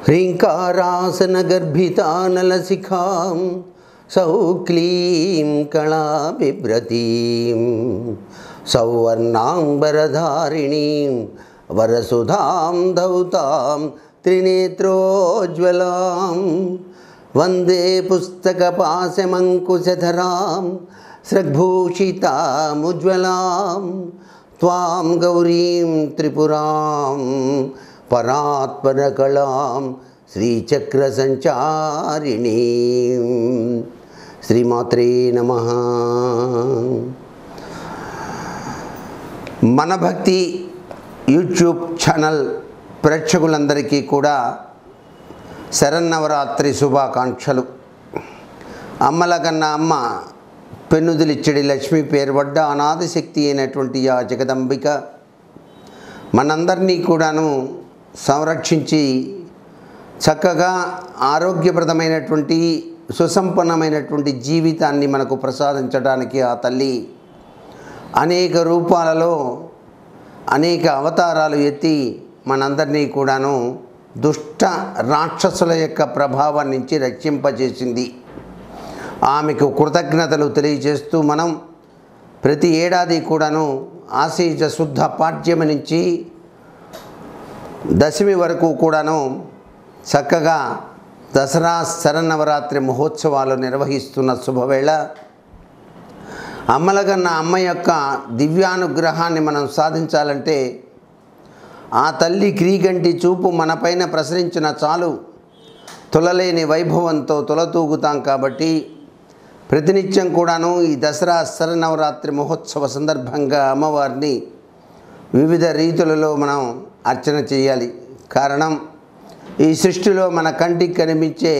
హ్రీంకారాసనగర్భితానలశిఖాం సౌక్లీం కళాబిభ్రతీం సౌవర్ణాంబరధారిణీం వరసుధాం ధౌతాం త్రినేత్రోజ్వలాం వందే పుస్తకపాశమంకుశధరాం స్రగ్భూషితాముజ్వలాం త్వాం గౌరీం త్రిపురాం పరాత్పరకళాం శ్రీచక్రసంచారిణీం శ్రీమాత్రే నమ మన భక్తి యూట్యూబ్ ఛానల్ ప్రేక్షకులందరికీ కూడా శరన్నవరాత్రి శుభాకాంక్షలు అమ్మల కన్నా అమ్మ పెన్నుదిలిచ్చడి లక్ష్మి పేరు పడ్డ అనాథ శక్తి అయినటువంటి ఆ జగదంబిక మనందరినీ కూడాను సంరక్షించి చక్కగా ఆరోగ్యప్రదమైనటువంటి సుసంపన్నమైనటువంటి జీవితాన్ని మనకు ప్రసాదించడానికి ఆ తల్లి అనేక రూపాలలో అనేక అవతారాలు ఎత్తి మనందరినీ కూడాను దుష్ట రాక్షసుల యొక్క ప్రభావం నుంచి రక్షింపజేసింది ఆమెకు కృతజ్ఞతలు తెలియజేస్తూ మనం ప్రతి ఏడాది కూడాను ఆశీజ శుద్ధ పాఠ్యమి నుంచి దశమి వరకు కూడాను చక్కగా దసరా శరన్నవరాత్రి మహోత్సవాలు నిర్వహిస్తున్న శుభవేళ అమ్మలగన్న అమ్మ యొక్క దివ్యానుగ్రహాన్ని మనం సాధించాలంటే ఆ తల్లి క్రీగంటి చూపు మనపైన ప్రసరించిన చాలు తులలేని వైభవంతో తులతూగుతాం కాబట్టి ప్రతినిత్యం కూడాను ఈ దసరా శరనవరాత్రి మహోత్సవ సందర్భంగా అమ్మవారిని వివిధ రీతులలో మనం అర్చన చేయాలి కారణం ఈ సృష్టిలో మన కంటికి కనిపించే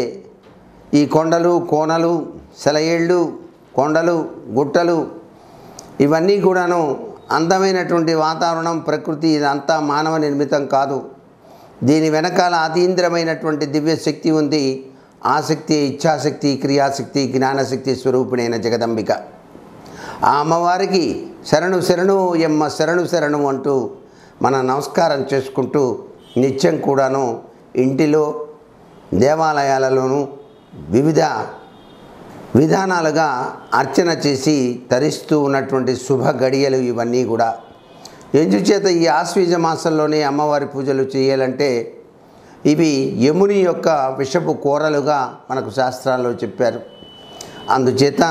ఈ కొండలు కోనలు సెలయేళ్ళు కొండలు గుట్టలు ఇవన్నీ కూడాను అందమైనటువంటి వాతావరణం ప్రకృతి ఇదంతా మానవ నిర్మితం కాదు దీని వెనకాల అతీంద్రమైనటువంటి దివ్యశక్తి ఉంది ఆసక్తి ఇచ్ఛాశక్తి క్రియాశక్తి జ్ఞానశక్తి స్వరూపిణైన జగదంబిక ఆ అమ్మవారికి శరణు శరణు ఎమ్మ శరణు శరణు అంటూ మన నమస్కారం చేసుకుంటూ నిత్యం కూడాను ఇంటిలో దేవాలయాలలోనూ వివిధ విధానాలుగా అర్చన చేసి తరిస్తూ ఉన్నటువంటి శుభ గడియలు ఇవన్నీ కూడా ఎందుచేత ఈ ఆశ్వీజ మాసంలోనే అమ్మవారి పూజలు చేయాలంటే ఇవి యముని యొక్క విషపు కూరలుగా మనకు శాస్త్రాల్లో చెప్పారు అందుచేత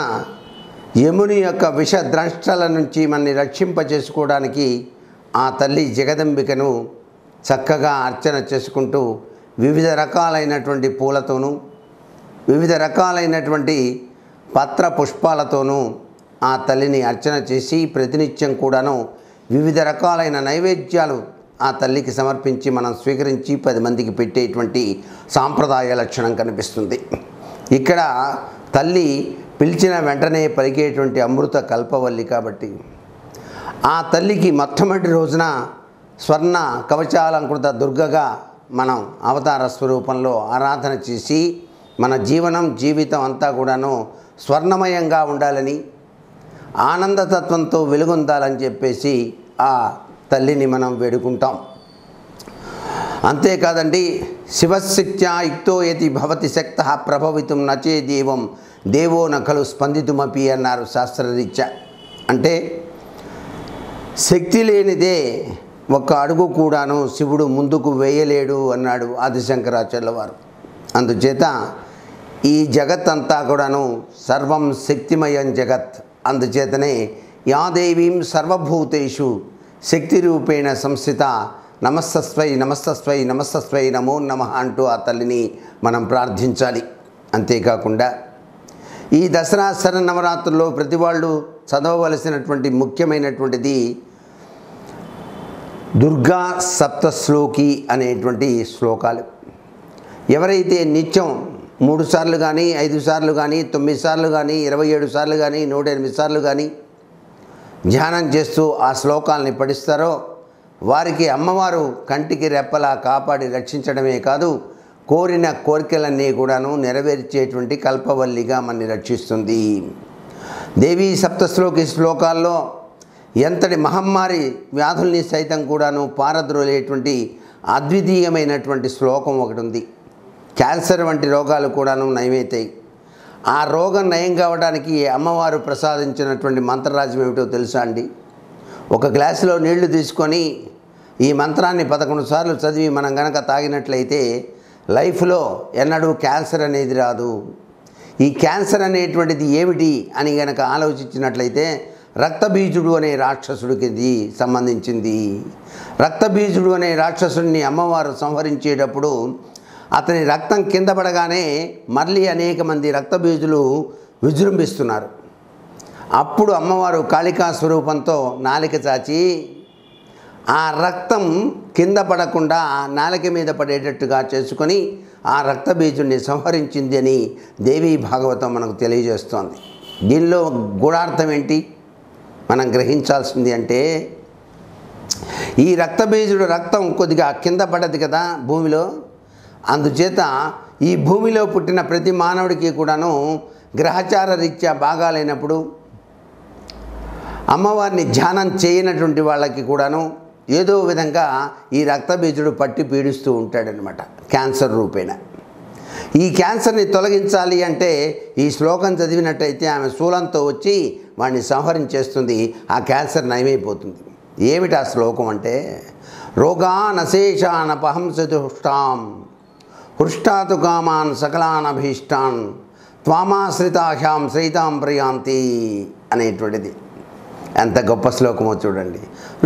యముని యొక్క విష ద్రంష్టల నుంచి మనని రక్షింపచేసుకోవడానికి ఆ తల్లి జగదంబికను చక్కగా అర్చన చేసుకుంటూ వివిధ రకాలైనటువంటి పూలతోనూ వివిధ రకాలైనటువంటి పత్ర పుష్పాలతోనూ ఆ తల్లిని అర్చన చేసి ప్రతినిత్యం కూడాను వివిధ రకాలైన నైవేద్యాలు ఆ తల్లికి సమర్పించి మనం స్వీకరించి పది మందికి పెట్టేటువంటి సాంప్రదాయ లక్షణం కనిపిస్తుంది ఇక్కడ తల్లి పిలిచిన వెంటనే పలికేటువంటి అమృత కల్పవల్లి కాబట్టి ఆ తల్లికి మొట్టమొదటి రోజున స్వర్ణ కవచాలంకృత దుర్గగా మనం అవతార స్వరూపంలో ఆరాధన చేసి మన జీవనం జీవితం అంతా కూడాను స్వర్ణమయంగా ఉండాలని ఆనందతత్వంతో వెలుగొందాలని చెప్పేసి ఆ తల్లిని మనం వేడుకుంటాం అంతేకాదండి శివశక్త్యా యుక్తో యతి భవతి శక్త ప్రభవితం నచే దేవం దేవో నకలు స్పందితుమపి అన్నారు శాస్త్రరీత్యా అంటే శక్తి లేనిదే ఒక్క అడుగు కూడాను శివుడు ముందుకు వేయలేడు అన్నాడు ఆదిశంకరాచార్యుల వారు అందుచేత ఈ జగత్ అంతా కూడాను సర్వం శక్తిమయం జగత్ అందుచేతనే యాదేవీం సర్వభూతేషు శక్తి రూపేణ సంస్థిత నమస్తస్వై నమస్తస్వై నమస్తస్వై నమో నమ అంటూ ఆ తల్లిని మనం ప్రార్థించాలి అంతేకాకుండా ఈ దసరా శరన్నవరాత్రుల్లో ప్రతి వాళ్ళు చదవవలసినటువంటి ముఖ్యమైనటువంటిది దుర్గా సప్తశ్లోకి అనేటువంటి శ్లోకాలు ఎవరైతే నిత్యం మూడు సార్లు కానీ ఐదు సార్లు కానీ తొమ్మిది సార్లు కానీ ఇరవై ఏడు సార్లు కానీ నూట ఎనిమిది సార్లు కానీ ధ్యానం చేస్తూ ఆ శ్లోకాలని పఠిస్తారో వారికి అమ్మవారు కంటికి రెప్పలా కాపాడి రక్షించడమే కాదు కోరిన కోరికలన్నీ కూడాను నెరవేర్చేటువంటి కల్పవల్లిగా మనని రక్షిస్తుంది దేవీ సప్తశ్లోకి శ్లోకాల్లో ఎంతటి మహమ్మారి వ్యాధుల్ని సైతం కూడాను పారద్రోలేటువంటి అద్వితీయమైనటువంటి శ్లోకం ఒకటి ఉంది క్యాన్సర్ వంటి రోగాలు కూడాను నయమవుతాయి ఆ రోగం నయం కావడానికి అమ్మవారు ప్రసాదించినటువంటి మంత్రరాజ్యం ఏమిటో తెలుసా అండి ఒక గ్లాసులో నీళ్లు తీసుకొని ఈ మంత్రాన్ని పదకొండు సార్లు చదివి మనం గనక తాగినట్లయితే లైఫ్లో ఎన్నడూ క్యాన్సర్ అనేది రాదు ఈ క్యాన్సర్ అనేటువంటిది ఏమిటి అని గనక ఆలోచించినట్లయితే రక్తబీజుడు అనే రాక్షసుడికి ఇది సంబంధించింది రక్తబీజుడు అనే రాక్షసుడిని అమ్మవారు సంహరించేటప్పుడు అతని రక్తం కింద పడగానే మళ్ళీ అనేక మంది రక్తబీజులు విజృంభిస్తున్నారు అప్పుడు అమ్మవారు కాళికా స్వరూపంతో నాలిక చాచి ఆ రక్తం కింద పడకుండా ఆ నాలిక మీద పడేటట్టుగా చేసుకొని ఆ రక్తబీజుడిని సంహరించింది అని దేవీ భాగవతం మనకు తెలియజేస్తోంది దీనిలో గూఢార్థం ఏంటి మనం గ్రహించాల్సింది అంటే ఈ రక్తబీజుడు రక్తం కొద్దిగా కింద పడదు కదా భూమిలో అందుచేత ఈ భూమిలో పుట్టిన ప్రతి మానవుడికి కూడాను గ్రహచార రీత్యా బాగాలేనప్పుడు అమ్మవారిని ధ్యానం చేయనటువంటి వాళ్ళకి కూడాను ఏదో విధంగా ఈ రక్తబీజుడు పట్టి పీడిస్తూ ఉంటాడనమాట క్యాన్సర్ రూపేణ ఈ క్యాన్సర్ని తొలగించాలి అంటే ఈ శ్లోకం చదివినట్టయితే ఆమె శూలంతో వచ్చి వాడిని సంహరించేస్తుంది ఆ క్యాన్సర్ నయమైపోతుంది ఏమిటి ఆ శ్లోకం అంటే రోగాన్ అశేషాన్ అపహంసతుష్టాం హృష్టాతు కామాన్ సకలాన్ అభీష్టాన్ త్వామాశ్రితాహ్యాం శ్రీతాం ప్రియాంతి అనేటువంటిది ఎంత గొప్ప శ్లోకమో చూడండి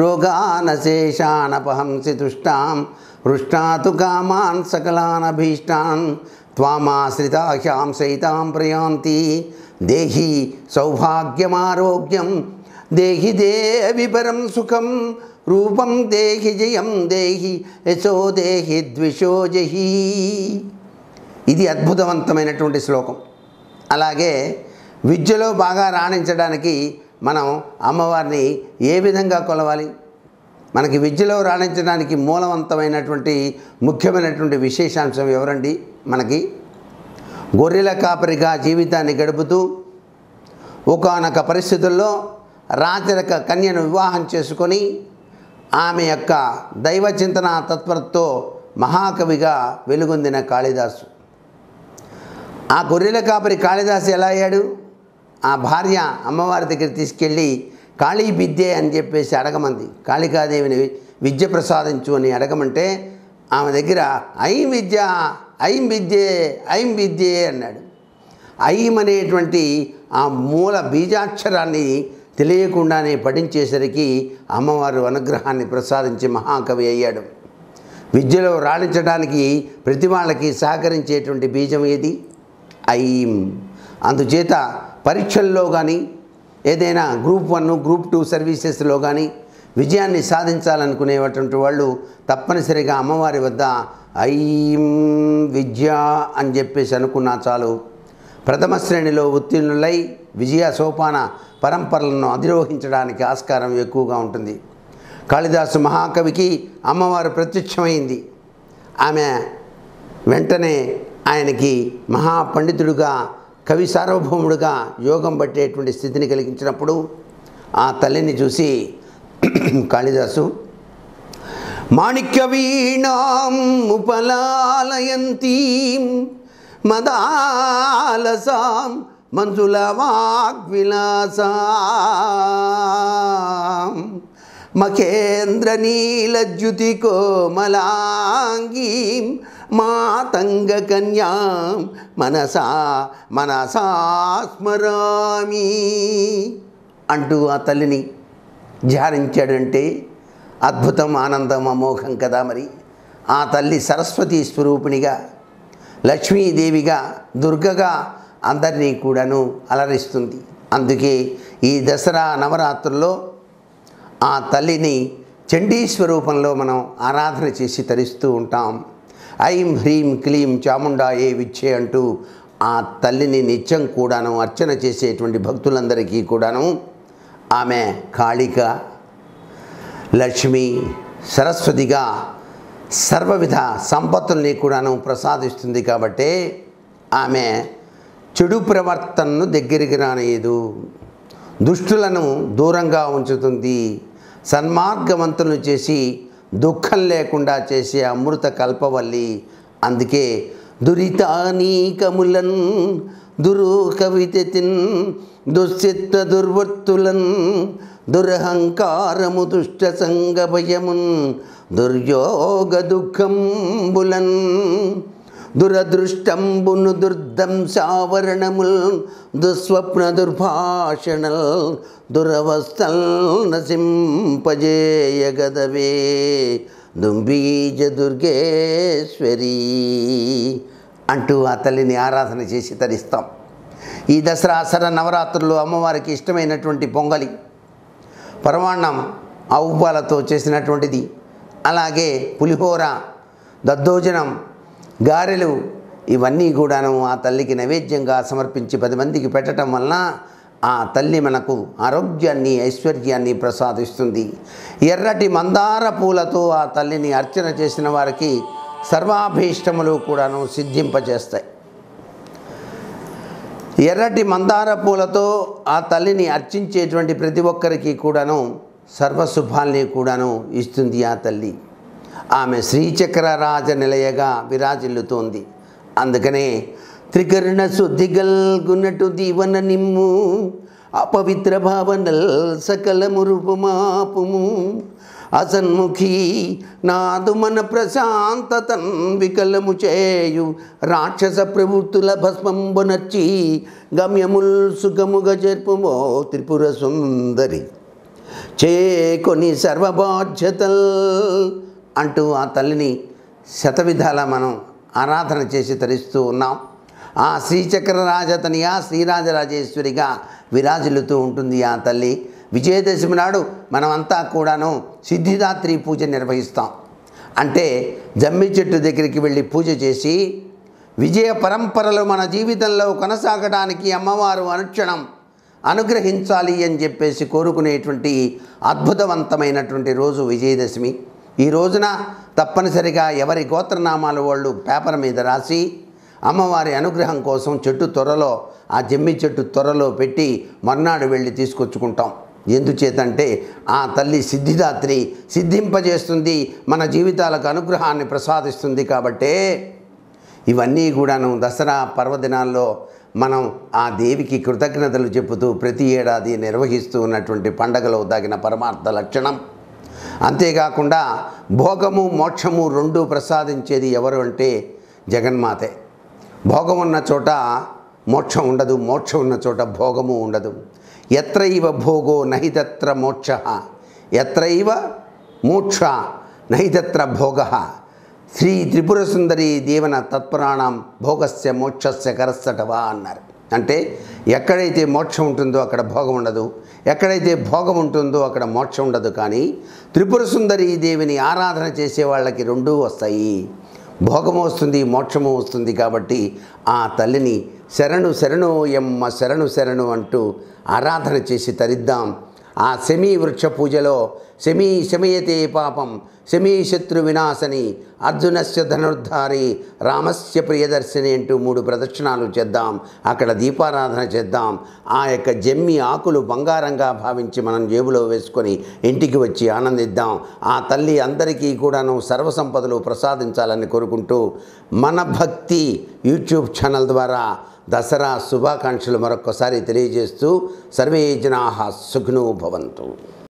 రోగానశేషానపహంసి తుష్టాం హృష్టాతు కామాన్ సకలానభీష్టాన్ త్వామాశ్రితాహ్యాం సైతాం ప్రయాంతి దేహి సౌభాగ్యమారోగ్యం దేహి దేవి పరం సుఖం రూపం దేహి జయం దేహి యశో దేహి ద్విషో జహి ఇది అద్భుతవంతమైనటువంటి శ్లోకం అలాగే విద్యలో బాగా రాణించడానికి మనం అమ్మవారిని ఏ విధంగా కొలవాలి మనకి విద్యలో రాణించడానికి మూలవంతమైనటువంటి ముఖ్యమైనటువంటి విశేషాంశం ఎవరండి మనకి గొర్రెల కాపరిగా జీవితాన్ని గడుపుతూ ఒకానొక పరిస్థితుల్లో రాచరిక కన్యను వివాహం చేసుకొని ఆమె యొక్క దైవ చింతన తత్పరతో మహాకవిగా వెలుగొందిన కాళిదాసు ఆ గొర్రెల కాపరి కాళిదాసు ఎలా అయ్యాడు ఆ భార్య అమ్మవారి దగ్గర తీసుకెళ్ళి కాళీ విద్యే అని చెప్పేసి అడగమంది కాళికాదేవిని విద్య ప్రసాదించు అని అడగమంటే ఆమె దగ్గర ఐం విద్య ఐం విద్యే ఐం విద్యే అన్నాడు ఐం అనేటువంటి ఆ మూల బీజాక్షరాన్ని తెలియకుండానే పఠించేసరికి అమ్మవారు అనుగ్రహాన్ని ప్రసాదించి మహాకవి అయ్యాడు విద్యలో రాణించడానికి ప్రతి వాళ్ళకి సహకరించేటువంటి బీజం ఏది ఐం అందుచేత పరీక్షల్లో కానీ ఏదైనా గ్రూప్ వన్ గ్రూప్ టూ సర్వీసెస్లో కానీ విజయాన్ని సాధించాలనుకునేటువంటి వాళ్ళు తప్పనిసరిగా అమ్మవారి వద్ద ఐం విద్య అని చెప్పేసి అనుకున్నా చాలు ప్రథమ శ్రేణిలో ఉత్తీర్ణులై విజయ సోపాన పరంపరలను అధిరోహించడానికి ఆస్కారం ఎక్కువగా ఉంటుంది కాళిదాసు మహాకవికి అమ్మవారు ప్రత్యక్షమైంది ఆమె వెంటనే ఆయనకి మహాపండితుడుగా కవి సార్వభౌముడుగా యోగం పట్టేటువంటి స్థితిని కలిగించినప్పుడు ఆ తల్లిని చూసి కాళిదాసు మాణిక్య వీణాం ఉపలాలయంతీం మదాలసాం మంజుల వాగ్విలాసాం మఖేంద్ర నీలజ్యుతి కోమలాంగీం మాతంగ కన్యాం మనసా మనసా స్మరామి అంటూ ఆ తల్లిని ధ్యానించాడంటే అద్భుతం ఆనందం అమోఘం కదా మరి ఆ తల్లి సరస్వతి స్వరూపిణిగా లక్ష్మీదేవిగా దుర్గగా అందరినీ కూడాను అలరిస్తుంది అందుకే ఈ దసరా నవరాత్రుల్లో ఆ తల్లిని చండీ స్వరూపంలో మనం ఆరాధన చేసి తరిస్తూ ఉంటాం ఐం హ్రీం క్లీం చాముండాయే విచ్చే అంటూ ఆ తల్లిని నిత్యం కూడాను అర్చన చేసేటువంటి భక్తులందరికీ కూడాను ఆమె కాళిక లక్ష్మి సరస్వతిగా సర్వవిధ సంపత్తుల్ని కూడాను ప్రసాదిస్తుంది కాబట్టే ఆమె చెడు ప్రవర్తనను దగ్గరికి రానియదు దుష్టులను దూరంగా ఉంచుతుంది సన్మార్గవంతులను చేసి దుఃఖం లేకుండా చేసే అమృత కల్పవల్లి అందుకే దురితానీకములన్ దురూకవితిన్ దుశ్చిత్త దుర్వర్తులన్ దురహంకారము దుష్ట సంగ భయమున్ దుర్యోగ దుఃఖంబులన్ దురదృష్టంబును దుర్దంశావరణముల్ దుస్వప్న దుర్భాషణల్ దురవస్థల్ నసింపజేయగదవే దుంబీజ దుర్గేశ్వరి అంటూ ఆ తల్లిని ఆరాధన చేసి తరిస్తాం ఈ దసరా సర నవరాత్రులు అమ్మవారికి ఇష్టమైనటువంటి పొంగలి పరమాన్నం ఆవు పాలతో చేసినటువంటిది అలాగే పులిహోర దద్దోజనం గారెలు ఇవన్నీ కూడాను ఆ తల్లికి నైవేద్యంగా సమర్పించి పది మందికి పెట్టడం వలన ఆ తల్లి మనకు ఆరోగ్యాన్ని ఐశ్వర్యాన్ని ప్రసాదిస్తుంది ఎర్రటి మందార పూలతో ఆ తల్లిని అర్చన చేసిన వారికి సర్వాభీష్టములు కూడాను సిద్ధింపజేస్తాయి ఎర్రటి మందార పూలతో ఆ తల్లిని అర్చించేటువంటి ప్రతి ఒక్కరికి కూడాను సర్వశుభాల్ని కూడాను ఇస్తుంది ఆ తల్లి ఆమె శ్రీచక్ర రాజ నిలయగా విరాజిల్లుతోంది అందుకనే త్రికరణ శుద్ధిగల్గున్నటు దీవన నిమ్ము అపవిత్ర భావనల్ సకల మురుపుమాపుము అసన్ముఖి నాదు మన ప్రశాంతతన్ వికలము చేయు రాక్షస ప్రవృత్తుల భస్మంబునర్చి గమ్యముల్ సుఖముగ జర్పుమో త్రిపుర సుందరి చేకొని సర్వబాధ్యతల్ అంటూ ఆ తల్లిని శతవిధాల మనం ఆరాధన చేసి తరిస్తూ ఉన్నాం ఆ శ్రీచక్ర రాజతనిగా శ్రీరాజరాజేశ్వరిగా విరాజిల్లుతూ ఉంటుంది ఆ తల్లి విజయదశమి నాడు మనమంతా కూడాను సిద్ధిదాత్రి పూజ నిర్వహిస్తాం అంటే జమ్మి చెట్టు దగ్గరికి వెళ్ళి పూజ చేసి విజయ పరంపరలు మన జీవితంలో కొనసాగడానికి అమ్మవారు అనుక్షణం అనుగ్రహించాలి అని చెప్పేసి కోరుకునేటువంటి అద్భుతవంతమైనటువంటి రోజు విజయదశమి ఈ రోజున తప్పనిసరిగా ఎవరి గోత్రనామాలు వాళ్ళు పేపర్ మీద రాసి అమ్మవారి అనుగ్రహం కోసం చెట్టు త్వరలో ఆ జమ్మి చెట్టు త్వరలో పెట్టి మర్నాడు వెళ్ళి తీసుకొచ్చుకుంటాం ఎందుచేతంటే ఆ తల్లి సిద్ధిదాత్రి సిద్ధింపజేస్తుంది మన జీవితాలకు అనుగ్రహాన్ని ప్రసాదిస్తుంది కాబట్టే ఇవన్నీ కూడాను దసరా పర్వదినాల్లో మనం ఆ దేవికి కృతజ్ఞతలు చెబుతూ ప్రతి ఏడాది నిర్వహిస్తూ ఉన్నటువంటి పండగలో తగిన పరమార్థ లక్షణం అంతేకాకుండా భోగము మోక్షము రెండు ప్రసాదించేది ఎవరు అంటే జగన్మాతే భోగం ఉన్న చోట మోక్షం ఉండదు మోక్షం ఉన్న చోట భోగము ఉండదు ఎత్రైవ భోగో నహితత్ర మోక్ష ఎత్రైవ మోక్ష నహితత్ర భోగ శ్రీ త్రిపుర సుందరి దేవన తత్పురాణం భోగస్య మోక్షస్య కరస్తటవా అన్నారు అంటే ఎక్కడైతే మోక్షం ఉంటుందో అక్కడ భోగం ఉండదు ఎక్కడైతే భోగం ఉంటుందో అక్కడ మోక్షం ఉండదు కానీ త్రిపుర సుందరి దేవిని ఆరాధన చేసే వాళ్ళకి రెండూ వస్తాయి భోగము వస్తుంది మోక్షము వస్తుంది కాబట్టి ఆ తల్లిని శరణు శరణు ఎమ్మ శరణు శరణు అంటూ ఆరాధన చేసి తరిద్దాం ఆ శమీ వృక్ష పూజలో శమీ శమయతే పాపం శమీ శత్రు వినాశని అర్జునస్య ధనుర్ధారి రామస్య ప్రియదర్శిని అంటూ మూడు ప్రదక్షిణాలు చేద్దాం అక్కడ దీపారాధన చేద్దాం ఆ యొక్క జమ్మి ఆకులు బంగారంగా భావించి మనం జేబులో వేసుకొని ఇంటికి వచ్చి ఆనందిద్దాం ఆ తల్లి అందరికీ కూడాను సర్వసంపదలు ప్రసాదించాలని కోరుకుంటూ మన భక్తి యూట్యూబ్ ఛానల్ ద్వారా దసరా శుభాకాంక్షలు మరొక్కసారి తెలియజేస్తూ సర్వే జనా సుఖినో భవంతు